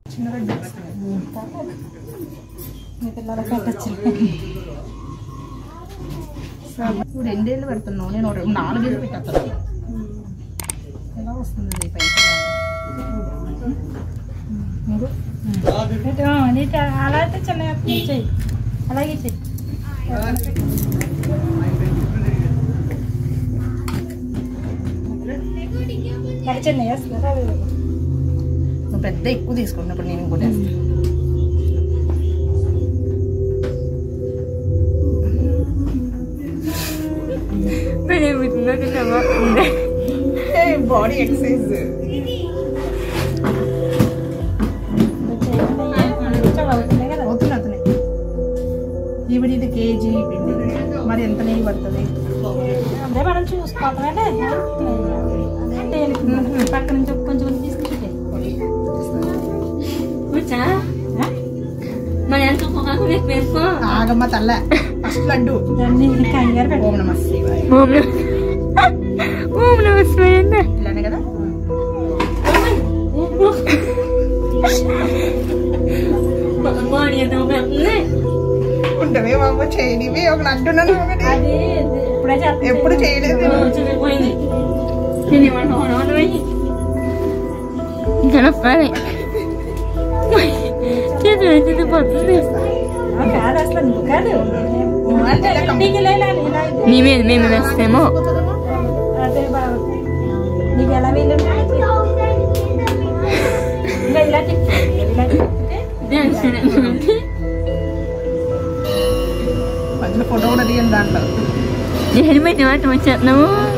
చిన్న రెడ్డి వస్తుంది. మీ పిల్లలకి పెట్టచ్చు ఇప్పుడు ఎన్నేళ్ళు పెడుతున్నావు నేను ఒక నాలుగేళ్ళు పెట్టేస్తాను ఎలా వస్తుంది ఇది పైసలు మీరు నీకు అలా అయితే చిన్న చెయ్యి అలాగే చెయ్యి మరి చిన్న వేసుకుంటా నువ్వు పెద్ద ఎక్కువ తీసుకున్నప్పుడు నేను ఇంకోటి వేస్తాను బాడీ ఎక్సర్సైజ్ అవుతుంది కదా అవుతుంది అవుతున్నాయి ఈవిడ ఇది కేజీ పిండి మరి ఎంత నెయ్యి పడుతుంది అదే మనం చూసుకోవటమే పక్క నుంచి ఒక కొంచెం కొంచెం తీసుకుంటే కూర్చా మరి ఎంత పొగాకు నీకు వేసుకో ఆగమ్మ తల్ల ఫస్ట్ లడ్డు దాన్ని కంగారు పెట్టు ఓం నమ శివాయ ఓం ఓం నమస్కారం ఇలానే కదా బాడీ ఎంత పెడుతుంది ఉండవే బాబు చేయనివి ఒక లడ్డు నన్ను ఒకటి అది ఇప్పుడే చేస్తాను ఎప్పుడు చేయలేదు పోయింది తినేవాడు పోయి జనపాలి చేతులు చేతులు పోతుంది కాదు అసలు నువ్వు కాదు అంటే నీకు ఇలా ఇలా ఇలా ఇది. నీ మీద మేము వేస్తామో అదే బాబు నీకు ఎలా వీలు ఇలా ఇలా తిప్పు. ఇలా తిప్పితే మధ్యలో ఫోటో కూడా దిగను దాంట్లో హెల్మెట్ మాట వచ్చేస్తున్నాము